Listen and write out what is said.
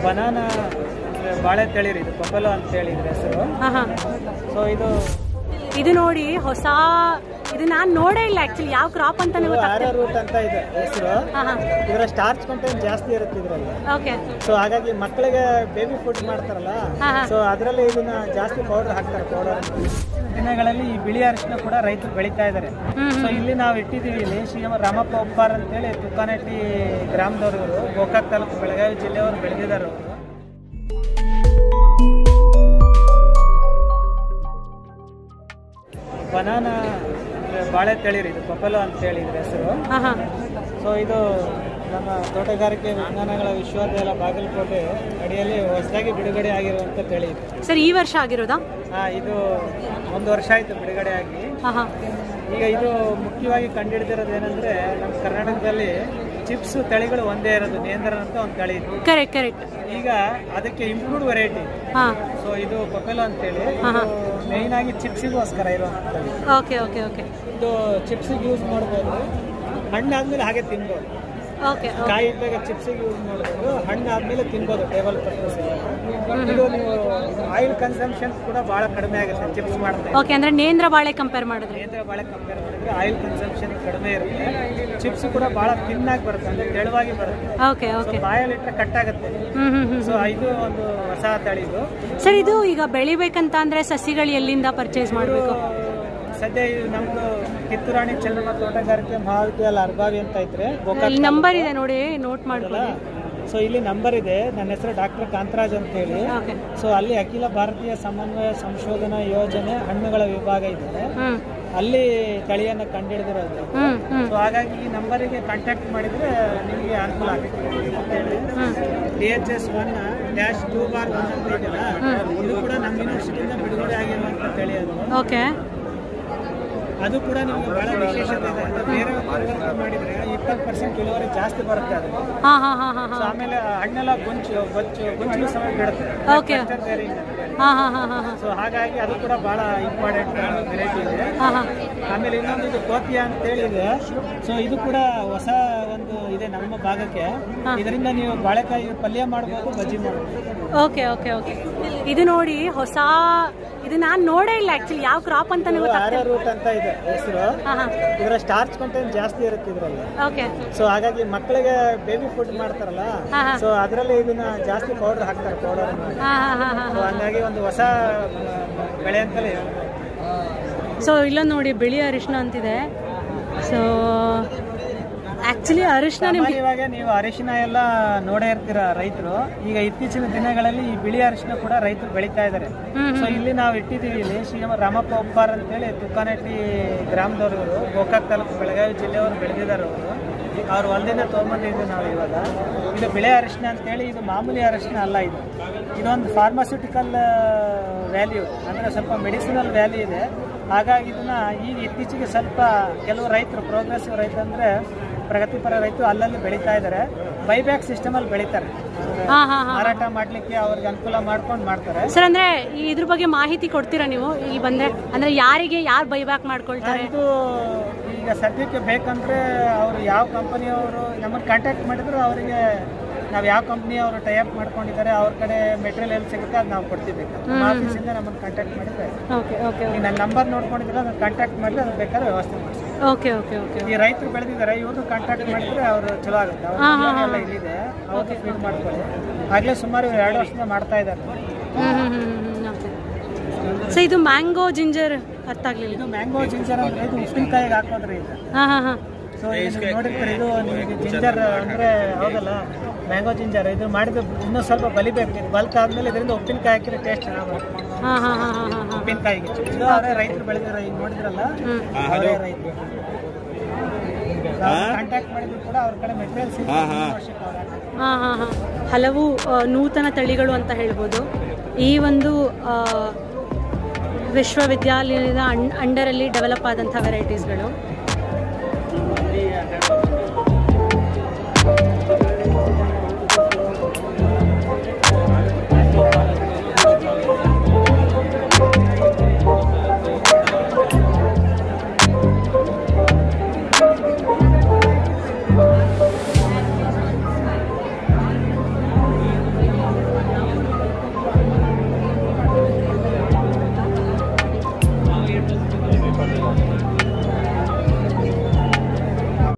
Banana ಬಾಳೆ ತಳಿರಿ ಇದು ಪಪಲೋ ಅಂತ ಹೇಳಿದ್ರೆ ಹೆಸರು ಹಾಂ ಹಾಂ ಸೊ ಇದು ಇದು ನೋಡಿ ಹೊಸ ಇದು ನಾನು ನೋಡೇ ಇಲ್ಲ ಆ್ಯಕ್ಚುಲಿ ಯಾವ ಕ್ರಾಪ್ ಅಂತಾನೆ ಗೊತ್ತಾಗ್ತಿಲ್ಲ ಆರೋ ರೂಟ್ ಅಂತ ಇದೆ ಹೆಸರು ಹಾಂ ಹಾಂ ಇದರ ಸ್ಟಾರ್ಚ್ ಕಂಟೆಂಟ್ ಜಾಸ್ತಿ ಇರುತ್ತೆ ಇದರಲ್ಲಿ ಓಕೆ ಸೊ ಹಾಗಾಗಿ ಮಕ್ಕಳಿಗೆ ಬೇಬಿ ಫುಡ್ ಮಾಡ್ತಾರಲ್ಲ ಹಾ, ಹಾ. ಸೊ ಅದರಲ್ಲಿ ಇದನ್ನ ಜಾಸ್ತಿ ಪೌಡರ್ ಹಾಕ್ತಾರೆ ಪೌಡರ್ ದಿನಗಳಲ್ಲಿ ಈ ಬಿಳಿ ಅರಿಶಿನ ಕೂಡ ರೈತರು ಬೆಳೀತಾ ಇದ್ದಾರೆ ಹ್ಮ್, ಸೊ ಇಲ್ಲಿ ನಾವು ಇಟ್ಟಿದ್ದೀವಿ ಇಲ್ಲಿ ಶ್ರೀ ರಾಮಪ್ಪ ಉಪ್ಪಾರ್ ಅಂತೇಳಿ ತುಕಾನಟ್ಟಿ ಗ್ರಾಮದವರು ಇವರು ಗೋಕಾಕ್ ತಾಲೂಕು ಬೆಳಗಾವಿ ಜಿಲ್ಲೆಯವರು ಬೆಳೆದಿದ್ದಾರೆ ಅವರು ಬನಾನಾ ಬಾಳೆ ತಳಿರಿ ಇದು ಪಪಲೋ ಅಂತ ಹೇಳಿದ್ರೆ ಹೆಸರು ಹಾಂ ಹಾಂ ಸೊ ಇದು ನಮ್ಮ ತೋಟಗಾರಿಕೆ ವಿಜ್ಞಾನಗಳ ವಿಶ್ವವಿದ್ಯಾಲಯ ಬಾಗಲಕೋಟೆ ಅಡಿಯಲ್ಲಿ ಹೊಸದಾಗಿ ಬಿಡುಗಡೆ ಆಗಿರುವಂಥ ತಳಿ ಇದು ಸರ್ ಈ ವರ್ಷ ಆಗಿರೋದಾ ಆ, ಇದು ಒಂದು ವರ್ಷ ಆಯಿತು ಬಿಡುಗಡೆ ಆಗಿ ಹಾಂ ಹಾಂ ಈಗ ಇದು ಮುಖ್ಯವಾಗಿ ಕಂಡುಹಿಡಿದಿರೋದು ಏನಂದ್ರೆ ನಮ್ಮ ಕರ್ನಾಟಕದಲ್ಲಿ ಚಿಪ್ಸ್ ತಳಿಗಳು ಒಂದೇ ಇರೋದು ನೇಂದ್ರ ಅಂತ ಒಂದು ತಳಿ ಇತ್ತು ಕರೆಕ್ಟ್ ಕರೆಕ್ಟ್ ಈಗ ಅದಕ್ಕೆ ಇಂಪ್ರೂವ್ಡ್ ವೆರೈಟಿ ಹಾಂ ಸೊ ಇದು ಪಪೆಲೋ ಅಂತೇಳಿ ಹಾ, ಹಾ. ಮೇಯ್ನ್ ಆಗಿ ಚಿಪ್ಸಿಗೋಸ್ಕರ ಇರುವಂಥ ತಳಿ ಓಕೆ ಓಕೆ ಓಕೆ ಇದು ಚಿಪ್ಸಿಗೆ ಯೂಸ್ ಮಾಡ್ಬೋದು ಹಣ್ಣಾದ್ಮೇಲೆ ಹಾಗೆ ತಿನ್ಬೋದು ಓಕೆ ಕಾಯಿ ಇದ್ದಾಗ ಚಿಪ್ಸಿಗೆ ಯೂಸ್ ಮಾಡ್ಬೋದು ಹಣ್ಣು ಆದ್ಮೇಲೆ ತಿನ್ಬೋದು ಟೇಬಲ್ ಪರ್ಪಸ್ ಇದು ನೀವು ಆಯಿಲ್ ಕನ್ಸಂಪ್ಷನ್ ಕೂಡ ಭಾಳ ಕಡಿಮೆ ಆಗುತ್ತೆ ಚಿಪ್ಸ್ ಮಾಡಿದ್ರೆ ಓಕೆ ಅಂದರೆ ನೇಂದ್ರ ಬಾಳೆ ಕಂಪೇರ್ ಮಾಡಿದ್ರೆ ನೇಂದ್ರ ಬಾಳೆ ಕಂಪೇರ್ ಮಾಡಿದ್ರೆ ಆಯಿಲ್ ಕನ್ಸಂಪ್ಷನ್ ಕಡಿಮೆ ಇರುತ್ತೆ ಚಿಪ್ಸ್ ಕೂಡ ಭಾಳ ತಿನ್ನಾಗಿ ಬರುತ್ತೆ ಅಂದ್ರೆ ತೆಳುವಾಗಿ ಬರುತ್ತೆ ಓಕೆ ಓಕೆ ಬಾಯಲ್ಲಿಟ್ಟರೆ ಕಟ್ ಆಗುತ್ತೆ ಹ್ಞೂ ಹ್ಞೂ ಹ್ಞೂ ಸೊ ಇದು ಒಂದು ಹೊಸ ತಳಿ ಇದು ಸರ್ ಇದು ಈಗ ಬೆಳಿಬೇಕಂತ ಅಂದರೆ ಸಸಿಗಳು ಎಲ್ಲಿಂದ ಪರ್ಚೇಸ್ ಮಾಡಬೇಕು ಸದ್ಯ ಇದು ನಮ್ದು ಕಿತ್ತೂರಾಣಿ ಚೆನ್ನಮ್ಮ ತೋಟಗಾರಿಕೆ ಮಹಾವಿದ್ಯಾಲಯ ಅರ್ಬಾವಿ ಅಂತ ಐತ್ರಿ ಇಲ್ಲಿ ನಂಬರ್ ಇದೆ ನೋಡಿ ನೋಟ್ ಮಾಡ್ಕೊಳ್ಳಿ ಸೊ ಇಲ್ಲಿ ನಂಬರ್ ಇದೆ ನನ್ನ ಹೆಸರು ಡಾಕ್ಟರ್ ಕಾಂತರಾಜ್ ಅಂತ ಹೇಳಿ ಓಕೆ ಸೊ ಅಲ್ಲಿ ಅಖಿಲ ಭಾರತೀಯ ಸಮನ್ವಯ ಸಂಶೋಧನಾ ಯೋಜನೆ ಹಣ್ಣುಗಳ ವಿಭಾಗ ಇದೆ ಹ್ಞೂ ಅಲ್ಲಿ ತಳಿಯನ್ನು ಕಂಡುಹಿಡಿದಿರೋದು ಹ್ಞೂ ಹ್ಞೂ ಸೊ ಹಾಗಾಗಿ ಈ ನಂಬರಿಗೆ ಕಾಂಟ್ಯಾಕ್ಟ್ ಮಾಡಿದರೆ ನಿಮಗೆ ಅನುಕೂಲ ಆಗುತ್ತೆ ಅಂತೇಳಿ D H S one dash two bar one ಅಂತ ಇದೆಯಲ್ಲ ಇದು ಕೂಡ ನಮ್ಮ ಯೂನಿವರ್ಸಿಟಿಯಿಂದ ಬಿಡುಗಡೆ ಆಗಿರುವಂಥ ತಳಿ ಅದು ಓಕೆ ಅದು ಕೂಡ ನಿಮಗೆ ಬಹಳ ವಿಶೇಷತೆ ಇದೆ ಅದು ಬೇರೆ ಪರಿವರ್ತನೆ ಮಾಡಿದರೆ ಇಪ್ಪತ್ತು ಪರ್ಸೆಂಟ್ ಇಳುವರಿ ಜಾಸ್ತಿ ಬರುತ್ತೆ ಅದು ಹಾಂ ಹಾಂ ಹಾಂ ಹಾಂ ಸೊ ಆಮೇಲೆ ಹಣ್ಣೆಲ್ಲ ಗುಂಚು ಗೊಚ್ಚು ಗುಂಚು ಸಮೇತ ಬಿಡುತ್ತೆ Okay. Cluster bearing ಅಂತ ಹೇಳಿ. ಹಾಂ ಹಾಂ ಹಾಂ ಹಾಂ ಹಾಂ ಸೊ ಹಾಗಾಗಿ ಅದು ಕೂಡ ಬಹಳ ಇಂಪಾರ್ಟೆಂಟ್ ವೆರೈಟಿ ಇದೆ ಹಾಂ ಹಾಂ ಆಮೇಲೆ ಇನ್ನೊಂದು ಇದು ಕೋತಿಯ ಅಂತೇಳಿ ಇದೆ ಸೊ ಇದು ಕೂಡ ಹೊಸ ಒಂದು ಇದೆ ನಮ್ಮ ಭಾಗಕ್ಕೆ ಇದರಿಂದ ನೀವು ಬಾಳೆಕಾಯಿ ಪಲ್ಯ ಮಾಡ್ಬೋದು ಬಜ್ಜಿ ಮಾಡ್ಬೋದು ಓಕೆ ಓಕೆ ಓಕೆ ಇದು ನೋಡಿ ಹೊಸ ಇದು ನಾನು ನೋಡೇ ಇಲ್ಲ ಆ್ಯಕ್ಚುಲಿ ಯಾವ ಕ್ರಾಪ್ ಅಂತಾನೆ ಆರೋ ಗೊತ್ತಾಗ್ತಿಲ್ಲ ರೂಟ್ ಅಂತ ಇದೆ ಹೆಸರು ಹಾಂ ಹಾಂ ಇದರ ಸ್ಟಾರ್ಚ್ ಕಂಟೆಂಟ್ ಜಾಸ್ತಿ ಇರುತ್ತೆ ಇದರಲ್ಲಿ ಓಕೆ ಸೊ ಹಾಗಾಗಿ ಮಕ್ಕಳಿಗೆ ಬೇಬಿ ಫುಡ್ ಮಾಡ್ತಾರಲ್ಲ ಹಾ, ಹಾ. ಸೊ ಅದರಲ್ಲಿ ಇದನ್ನ ಜಾಸ್ತಿ ಪೌಡರ್ ಹಾಕ್ತಾರೆ ಪೌಡರ್ ಮಾಡಿ ಹಾಂ ಹಾಂ ಹಾಂ ಹಾಂ ಸೊ ಹಂಗಾಗಿ ಒಂದು ಹೊಸ ಬೆಳೆ ಅಂತಲೇ ಹೇಳ್ಬೋದು. ಸೊ ಇಲ್ಲೊಂದು ನೋಡಿ ಬಿಳಿ ಅರಿಶಿನ ಅಂತಿದೆ ಸೊ ಆ್ಯಕ್ಚುಲಿ ಅರಿಶಿನ ನಿಮ್ಗೆ ಸಾಮಾನ್ಯವಾಗಿ ನೀವು ಅರಿಶಿನ ಎಲ್ಲ ನೋಡೇ ಇರ್ತೀರ ರೈತರು ಈಗ ಇತ್ತೀಚಿನ ದಿನಗಳಲ್ಲಿ ಈ ಬಿಳಿ ಅರಿಶಿನ ಕೂಡ ರೈತರು ಬೆಳೀತಾ ಇದ್ದಾರೆ ಹ್ಮ್, ಸೊ ಇಲ್ಲಿ ನಾವು ಇಟ್ಟಿದ್ದೀವಿ ಇಲ್ಲಿ ಶ್ರೀ ರಾಮಪ್ಪ ಉಪ್ಪಾರ್ ಅಂತೇಳಿ ತುಕಾನಟ್ಟಿ ಗ್ರಾಮದವರು ಇವರು ಗೋಕಾಕ್ ತಾಲೂಕು ಬೆಳಗಾವಿ ಜಿಲ್ಲೆಯವರು ಬೆಳೆದಿದ್ದಾರೆ ಅವರು ಅವ್ರ ಹೊಲದಿಂದ ತೊಗೊಂಬಂದಿದ್ದೀವಿ ನಾವು ಇವಾಗ ಇದು ಬಿಳೆ ಅರಿಶಿನ ಅಂತೇಳಿ ಇದು ಮಾಮೂಲಿ ಅರಿಶಿನ ಅಲ್ಲ ಇದು ಇದೊಂದು ಫಾರ್ಮಾಸ್ಯೂಟಿಕಲ್ ವ್ಯಾಲ್ಯೂ ಅಂದರೆ ಸ್ವಲ್ಪ ಮೆಡಿಸಿನಲ್ ವ್ಯಾಲ್ಯೂ ಇದೆ ಹಾಗಾಗಿ ಇದನ್ನ ಈಗ ಇತ್ತೀಚೆಗೆ ಸ್ವಲ್ಪ ಕೆಲವು ರೈತರು ಪ್ರೋಗ್ರೆಸಿವ್ ರೈತರು ಅಂದರೆ ಪ್ರಗತಿಪರ ರೈತರು ಅಲ್ಲಲ್ಲಿ ಬೆಳೀತಾ ಇದ್ದಾರೆ ಬೈಬ್ಯಾಕ್ ಸಿಸ್ಟಮಲ್ಲಿ ಬೆಳೀತಾರೆ ಅಂದ್ರೆ ಹಾಂ ಹಾಂ ಹಾಂ ಮಾರಾಟ ಮಾಡ್ಲಿಕ್ಕೆ ಅವ್ರಿಗೆ ಅನುಕೂಲ ಮಾಡ್ಕೊಂಡು ಮಾಡ್ತಾರೆ ಸರ್ ಅಂದರೆ ಇದ್ರ ಬಗ್ಗೆ ಮಾಹಿತಿ ಕೊಡ್ತೀರಾ ನೀವು ಇಲ್ಲಿ ಬಂದರೆ ಅಂದರೆ ಯಾರಿಗೆ ಯಾರು ಬೈಬ್ಯಾಕ್ ಮಾಡ್ಕೊಳ್ತಾರೆ ಇದು ಈಗ ಸದ್ಯಕ್ಕೆ ಬೇಕಂದ್ರೆ ಅವರು ಯಾವ ಕಂಪನಿಯವರು ನಮ್ಮನ್ನು ಕಾಂಟ್ಯಾಕ್ಟ್ ಮಾಡಿದ್ರು ಅವರಿಗೆ ನಾವು ಯಾವ ಕಂಪ್ನಿ ಅವರು ಟೈಅಪ್ ಮಾಡ್ಕೊಂಡಿದ್ದಾರೆ ಅವ್ರ ಕಡೆ ಮೆಟೀರಿಯಲ್ ಎಲ್ಲಿ ಸಿಗುತ್ತೆ ಅದು ನಾವು ಕೊಡ್ತೀವಿ ನಮ್ಮ ಆಫೀಸಿಂದ ನಮ್ಮನ್ನು ಕಾಂಟ್ಯಾಕ್ಟ್ ಮಾಡಿದ್ರೆ ಓಕೆ ಓಕೆ ಈಗ ನನ್ನ ನಂಬರ್ ನೋಡ್ಕೊಂಡಿದ್ರೆ ಅದನ್ನು ಕಾಂಟ್ಯಾಕ್ಟ್ ಮಾಡಿದ್ರೆ ಅದು ಬೇಕಾದ್ರೆ ವ್ಯವಸ್ಥೆ ಮಾಡ್ತೀವಿ ಓಕೆ ಓಕೆ ಓಕೆ ಈ ರೈತರು ಬೆಳೆದಿದ್ದಾರೆ ಇವ್ರದ್ದು ಕಾಂಟ್ಯಾಕ್ಟ್ ಮಾಡಿದ್ರೆ ಅವರು ಚಲೋ ಆಗುತ್ತೆ ಅವ್ರ ಹಾ, ಹಾ, ಹಾ. ಎಲ್ಲ ಇಲ್ಲಿದೆ ಅವತ್ತು ಫೀಡ್ ಮಾಡ್ಕೊಳ್ಳಿ ಆಗಲೇ ಸುಮಾರು ಇವ್ರು ಎರಡು ವರ್ಷದಿಂದ ಮಾಡ್ತಾ ಇದ್ದಾರೆ ಹ್ಞೂ ಹ್ಞೂ ಹ್ಞೂ ಓಕೆ ಸೊ ಇದು ಮ್ಯಾಂಗೋ ಜಿಂಜರ್ ಅರ್ಥ ಆಗಲಿಲ್ಲ ಇದು ಮ್ಯಾಂಗೋ ಜಿಂಜರ್ ಅಂದ್ರೆ ಇದು ಉಪ್ಪಿನಕಾಯಿಗೆ ಹಾಕೋದ್ರಿ ಇದು ಹಾಂ ಹಾಂ ಹಾಂ ಸೊ ಇದು ನೋಡಿರ್ತೀರಿ ಇದು ನಿಮಗೆ ಜಿಂಜರ್ ಅಂದ್ರೆ ಹೌದಲ್ಲ ಮ್ಯಾಂಗೋ ಜಿಂಜರ್ ಇದು ಮಾಡಿದ್ರೆ ಇನ್ನೂ ಸ್ವಲ್ಪ ಬಲಿಬೇಕು ಇದು ಬಲ್ಕ್ ಆದ್ಮೇಲೆ ಇದರಿಂದ ಉಪ್ಪಿನಕಾಯಿ ಹಾಕಿದ್ರೆ ಟೇಸ್ಟ್ ಚೆನ್ನಾಗಿ ಬರುತ್ತೆ ಹಾಂ ಹಾಂ ಹಾಂ ಹಾಂ ಹಾಂ ಹಾಂ ಉಪ್ಪಿನಕಾಯಿಗೆ ಇದು ಅವರೇ ರೈತರು ಬೆಳೆದಿರೋ ಈಗ ನೋಡಿದ್ರಲ್ಲ ಹ್ಞೂ ಅವರೇ ರೈತರು ಕಾಂಟ್ಯಾಕ್ಟ್ ಮಾಡಿದ್ರು ಕೂಡ ಅವ್ರ ಕಡೆ ಮೆಟೀರಿಯಲ್ ಸಿಗುತ್ತೆ ಹಾಂ ಹಾಂ ಹಾಂ ಹಲವು ಆ, ನೂತನ ತಳಿಗಳು ಅಂತ ಹೇಳ್ಬೋದು ಈ ಒಂದು ಆ, ವಿಶ್ವವಿದ್ಯಾಲಯದ ಅಂಡ್ ಅಂಡರಲ್ಲಿ ಡೆವಲಪ್ ಆದಂಥ ವೆರೈಟೀಸ್ಗಳು